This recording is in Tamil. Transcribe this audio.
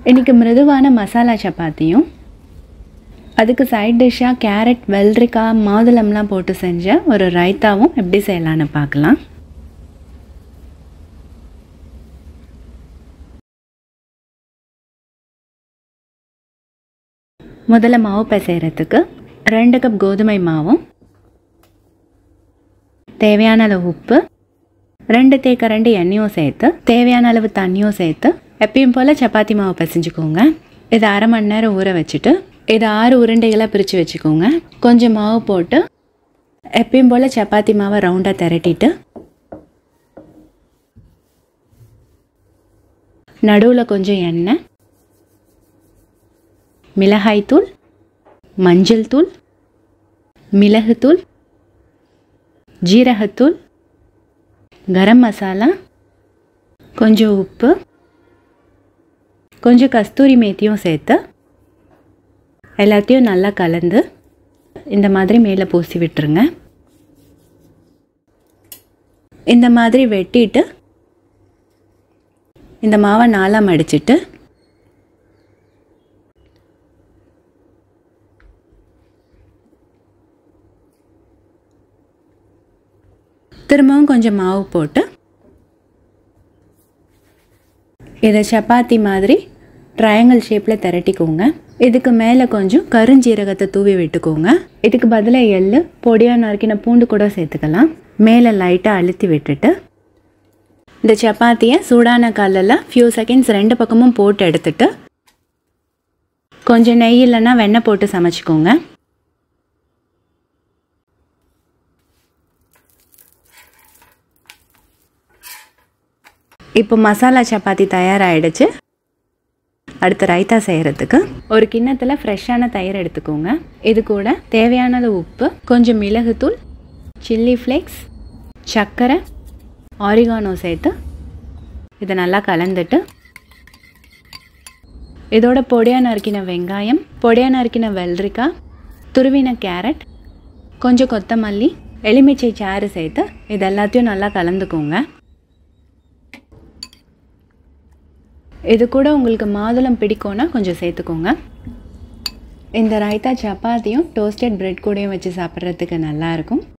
இன்றைக்கி மிருதுவான மசாலா சப்பாத்தியும் அதுக்கு சைட் டிஷ்ஷாக கேரட் வெள்ளரிக்காய் மாதுளம்லாம் போட்டு செஞ்ச ஒரு ரைத்தாவும் எப்படி செய்யலான்னு பார்க்கலாம் முதல்ல மாவு பிசைகிறதுக்கு ரெண்டு கப் கோதுமை மாவும் தேவையான அளவு உப்பு ரெண்டு தேக்கரண்டி எண்ணெயும் சேர்த்து தேவையான அளவு தண்ணியும் சேர்த்து எப்பயும் போல் சப்பாத்தி மாவு பிசைஞ்சுக்கோங்க இதை அரை மணி நேரம் ஊற வச்சுட்டு இதை ஆறு உருண்டைகளாக பிரித்து வச்சுக்கோங்க கொஞ்சம் மாவு போட்டு எப்பயும் போல் சப்பாத்தி மாவை ரவுண்டாக திரட்டிட்டு நடுவில் கொஞ்சம் எண்ணெய் மிளகாய்த்தூள் மஞ்சள் தூள் மிளகுத்தூள் ஜீரகத்தூள் கரம் மசாலா கொஞ்சம் உப்பு கொஞ்சம் கஸ்தூரி மேத்தியும் சேர்த்து எல்லாத்தையும் நல்லா கலந்து இந்த மாதிரி மேலே பூசி விட்டுருங்க இந்த மாதிரி வெட்டிட்டு இந்த மாவை நாலாக மடிச்சிட்டு திரும்பவும் கொஞ்சம் மாவு போட்டு இதை சப்பாத்தி மாதிரி ட்ரையாங்கிள் ஷேப்பில் திரட்டிக்கோங்க இதுக்கு மேலே கொஞ்சம் கருஞ்சீரகத்தை தூவி விட்டுக்கோங்க இதுக்கு பதிலாக எள்ளு பொடியாக நறுக்கின பூண்டு கூட சேர்த்துக்கலாம் மேலே லைட்டாக அழுத்தி விட்டுட்டு இந்த சப்பாத்தியை சூடான கல்லில் ஃபியூ செகண்ட்ஸ் ரெண்டு பக்கமும் போட்டு எடுத்துட்டு கொஞ்சம் நெய் இல்லைன்னா வெண்ணெய் போட்டு சமைச்சிக்கோங்க இப்போ மசாலா சப்பாத்தி தயாராகிடுச்சு அடுத்து ரைத்தா செய்கிறதுக்கு ஒரு கிண்ணத்தில் ஃப்ரெஷ்ஷான தயிர் எடுத்துக்கோங்க இது கூட தேவையானது உப்பு கொஞ்சம் மிளகுத்தூள் சில்லி ஃப்ளேக்ஸ் சர்க்கரை ஆரிகானோ சேர்த்து இதை நல்லா கலந்துட்டு இதோட பொடியாக நறுக்கின வெங்காயம் பொடியாக நறுக்கின வெள்ளரிக்காய் துருவின கேரட் கொஞ்சம் கொத்தமல்லி எலுமிச்சை சாறு சேர்த்து இது எல்லாத்தையும் நல்லா கலந்துக்கோங்க இது கூட உங்களுக்கு மாதுளம் பிடிக்கும்னா கொஞ்சம் சேர்த்துக்கோங்க இந்த ரைத்தா சப்பாத்தியும் டோஸ்டட் பிரெட் கூடயும் வச்சு சாப்பிட்றதுக்கு நல்லாயிருக்கும்